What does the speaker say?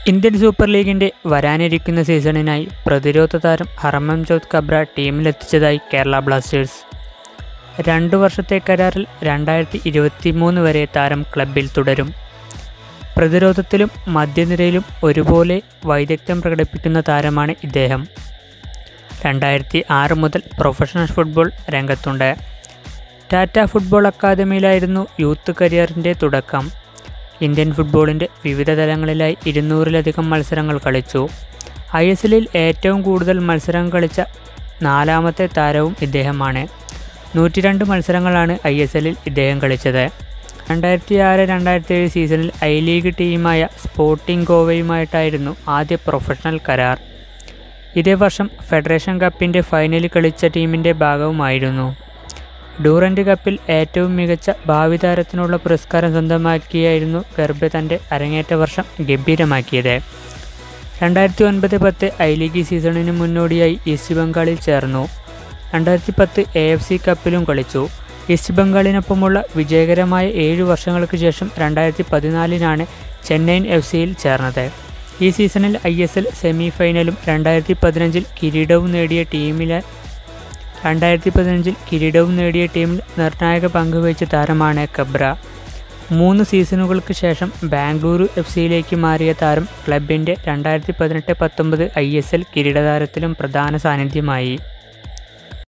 Indian super ലീഗിൻ്റെ വരാനിരിക്കുന്ന സീസണിനായി പ്രതിരോധ താരം ഹർമൻജോത് കബ്ര ടീമിലെത്തിച്ചതായി കേരള ബ്ലാസ്റ്റേഴ്സ് രണ്ടു വർഷത്തെ കരാറിൽ രണ്ടായിരത്തി ഇരുപത്തി മൂന്ന് വരെ താരം ക്ലബിൽ തുടരും പ്രതിരോധത്തിലും മധ്യനിരയിലും ഒരുപോലെ വൈദഗ്ധ്യം പ്രകടിപ്പിക്കുന്ന താരമാണ് ഇദ്ദേഹം രണ്ടായിരത്തി ആറ് മുതൽ പ്രൊഫഷണൽ ഫുട്ബോൾ രംഗത്തുണ്ട് ടാറ്റ ഫുട്ബോൾ അക്കാദമിയിലായിരുന്നു യൂത്ത് കരിയറിൻ്റെ തുടക്കം ഇന്ത്യൻ ഫുട്ബോളിൻ്റെ വിവിധ തലങ്ങളിലായി ഇരുന്നൂറിലധികം മത്സരങ്ങൾ കളിച്ചു ഐ എസ് എല്ലിൽ ഏറ്റവും കൂടുതൽ മത്സരം കളിച്ച നാലാമത്തെ താരവും ഇദ്ദേഹമാണ് നൂറ്റിരണ്ട് മത്സരങ്ങളാണ് ഐ എസ് എല്ലിൽ ഇദ്ദേഹം കളിച്ചത് രണ്ടായിരത്തി ആറ് രണ്ടായിരത്തി ഏഴ് സീസണിൽ ഐ ലീഗ് ടീമായ സ്പോർട്ടിംഗ് ഗോവയുമായിട്ടായിരുന്നു ആദ്യ പ്രൊഫഷണൽ കരാർ ഇതേ വർഷം ഫെഡറേഷൻ കപ്പിൻ്റെ ഫൈനലിൽ കളിച്ച ടീമിൻ്റെ ഭാഗവുമായിരുന്നു ഡൂറൻ്റ് കപ്പിൽ ഏറ്റവും മികച്ച ഭാവി താരത്തിനുള്ള പുരസ്കാരം സ്വന്തമാക്കിയായിരുന്നു ഗർഭ തൻ്റെ അരങ്ങേറ്റ വർഷം ഗംഭീരമാക്കിയത് രണ്ടായിരത്തി ഒൻപത് പത്ത് ഐ ലീഗ് സീസണിന് മുന്നോടിയായി ഈസ്റ്റ് ബംഗാളിൽ ചേർന്നു രണ്ടായിരത്തി പത്ത് എ എഫ് സി കപ്പിലും കളിച്ചു ഈസ്റ്റ് ബംഗാളിനൊപ്പമുള്ള വിജയകരമായ ഏഴു വർഷങ്ങൾക്ക് ശേഷം രണ്ടായിരത്തി പതിനാലിനാണ് ചെന്നൈയിൻ എഫ് സിയിൽ ചേർന്നത് ഈ സീസണിൽ ഐ എസ് എൽ സെമി ഫൈനലും രണ്ടായിരത്തി പതിനഞ്ചിൽ കിരീടവും നേടിയ ടീമിലെ രണ്ടായിരത്തി പതിനഞ്ചിൽ കിരീടവും നേടിയ ടീമിൽ നിർണായക പങ്കുവഹിച്ച താരമാണ് കബ്ര മൂന്ന് സീസണുകൾക്ക് ശേഷം ബാംഗ്ലൂരു എഫ് സിയിലേക്ക് മാറിയ താരം ക്ലബിൻ്റെ രണ്ടായിരത്തി പതിനെട്ട് പത്തൊമ്പത് ഐ എസ് എൽ കിരീടതാരത്തിലും പ്രധാന സാന്നിധ്യമായി